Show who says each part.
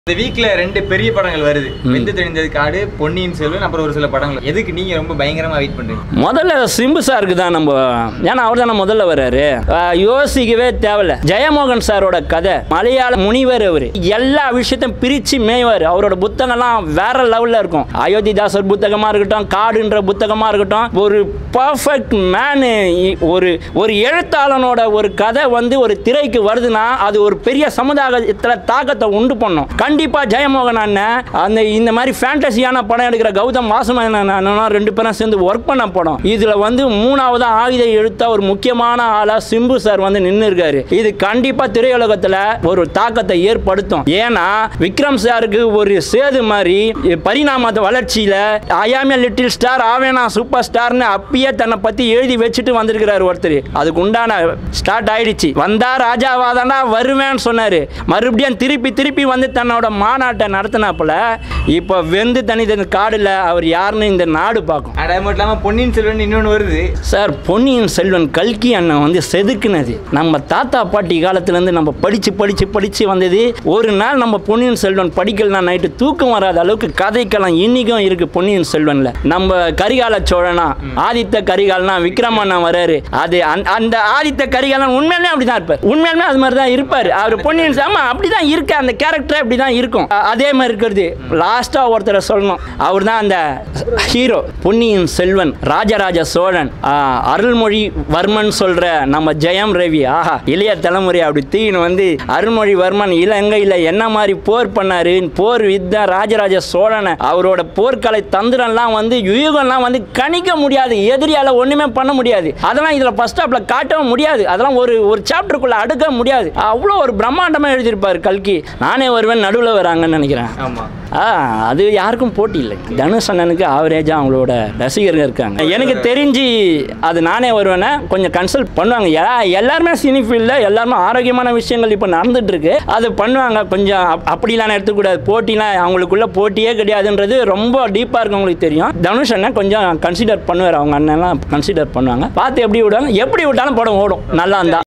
Speaker 1: இந்த வீக்ல ரெண்டு பெரிய படங்கள் வருது வெந்து தெரிந்தது காடு பொன்னியின் செல்வன் அப்புறம் ஒரு சில படங்கள் எதுக்கு நீங்க ரொம்ப பயங்கரமா வெயிட் பண்றீங்க
Speaker 2: முதல்ல சிம்பு சாருக்கு தான் நம்ம ஏன்னா அவர் தானே முதல்ல வர்றாரு அஹ் யோசிக்கவே தேவையில்ல ஜெயமோகன் சாரோட கதை மலையாள முனிவர் அவர் எல்லா விஷயத்தையும் பிரிச்சு மேய்வார் அவரோட புத்தகம்லாம் வேற லெவல்ல இருக்கும் அயோத்திதாசர் புத்தகமா இருக்கட்டும் காடுன்ற புத்தகமா இருக்கட்டும் ஒரு பர்ஃபெக்ட் மேனு ஒரு ஒரு எழுத்தாளனோட ஒரு கதை வந்து ஒரு திரைக்கு வருதுன்னா அது ஒரு பெரிய சமுதாயத்தில் தாக்கத்தை உண்டு பண்ணும் கண்டிப்பா ஜெயமோகன் அண்ணன் அந்த இந்த மாதிரி ஃபேண்டசியான படம் எடுக்கிற கௌதம் வாசுமேனன் அண்ணனும் ரெண்டு பேரும் சேர்ந்து ஒர்க் பண்ண படம் இதுல வந்து மூணாவது ஆயுத எழுத்தா ஒரு முக்கியமான ஆளா சிம்பு சார் வந்து நின்று இருக்காரு இது கண்டிப்பா திரையுலகத்துல ஒரு தாக்கத்தை ஏற்படுத்தும் ஏன்னா விக்ரம் சாருக்கு ஒரு சேது மாதிரி பரிணாம வளர்ச்சியில ஐயாமிய லிட்டில் ஸ்டார் ஆவேனா சூப்பர் ஸ்டார்னு அப்பயே தன்னை பத்தி எழுதி வச்சுட்டு வந்திருக்கிறாரு ஒருத்தர் அதுக்கு உண்டான ஸ்டார்ட் ஆயிடுச்சு வந்தா ராஜாவாதானா வருவேன்னு சொன்னாரு மறுபடியும் திருப்பி திருப்பி வந்து தன்னோட மாநாட்டை நடத்தினாப்புல இப்போ வெந்து தனித்தனி காடுல அவர் யாருன்னு இந்த நாடு பார்க்கும்
Speaker 1: அது மட்டும் இல்லாம பொன்னியின் செல்வன் இன்னொன்னு வருது
Speaker 2: சார் பொன்னியின் செல்வன் கல்கி அண்ணன் வந்து செதுக்குனது நம்ம தாத்தா பாட்டி காலத்துலேருந்து நம்ம படித்து படித்து படித்து வந்தது ஒரு நாள் நம்ம பொன்னியின் செல்வன் படிக்கலனா நைட்டு தூக்கம் வராத அளவுக்கு கதைக்களம் இன்னைக்கும் இருக்கு பொன்னியின் செல்வன்ல நம்ம கரிகால சோழனா ஆதித்த கரிகாலனா விக்ரமண்ணா வராரு அது அந்த- அந்த ஆதித்த கரிகாலன் உண்மையிலுமே அப்படி தான் இருப்பார் உண்மையிலுமே அது மாதிரி தான் இருப்பார் அவர் பொன்னியின் செ- ஆமா அப்படி தான் இருக்கு அந்த கேரக்டர் அப்படி தான் இருக்கும் அ- அதே மாதிரி இருக்கிறது லாஸ்ட்டாக ஒருத்தரை சொல்லணும் அவர் தான் அந்த ஹீரோ பொன்னியின் செல்வன் ராஜராஜ சோழன் ஆ, அருள்மொழி வர்மன் சொல்ற நம்ம ஜெயம் ரவி ஆஹா இளைய தலைமுறை அப்படி தீன்னு வந்து அருள்மொழிவர்மன் இலங்கையில் என்ன மாதிரி போர் பண்ணாரு போர் வித்த ராஜராஜ சோழனை அவரோட போர்க்கலை தந்திரம்லாம் வந்து யுகம்லாம் வந்து கணிக்க முடியாது எதிரியால ஒண்ணுமே பண்ண முடியாது அதெல்லாம் இதுல ஃபர்ஸ்ட் ஸ்டாப்ல காட்டவும் முடியாது அதெல்லாம் ஒரு ஒரு சாப்டருக்குள்ள அடுக்க முடியாது அவ்வளோ ஒரு பிரம்மாண்டமா எழுதியிருப்பாரு கல்கி நானே வருவேன் நடுவில் வராங்கன்னு நினைக்கிறேன்
Speaker 1: ஆமா
Speaker 2: ஆ அது யாருக்கும் போட்டி இல்லை தனுஷ் அண்ணனுக்கு ஆவரேஜாக அவங்களோட ரசிகர்கள் இருக்காங்க எனக்கு தெரிஞ்சு அது நானே வருவேன்னா கொஞ்சம் கன்சல்ட் பண்ணுவாங்க எல்லா- எல்லாருமே சினி ஃபீல்டில் எல்லாருமே ஆரோக்கியமான விஷயங்கள் இப்போ நடந்துட்டு இருக்கு அது பண்ணுவாங்க கொஞ்சம் அப்- அப்படிலாம் எடுத்துக்கூடாது போட்டிலாம் அவங்களுக்குள்ள போட்டியே கிடையாதுன்றது ரொம்ப டீப்பாக இருக்கவங்களுக்கு தெரியும் தனுஷ் அண்ணன் கொஞ்சம் கன்சிடர் பண்ணுவார் அவங்க அண்ணன்லாம் கன்சிடர் பண்ணுவாங்க பார்த்து எப்படி விடுவாங்க எப்படி விட்டாலும் படம் ஓடும் நல்லா இருந்தா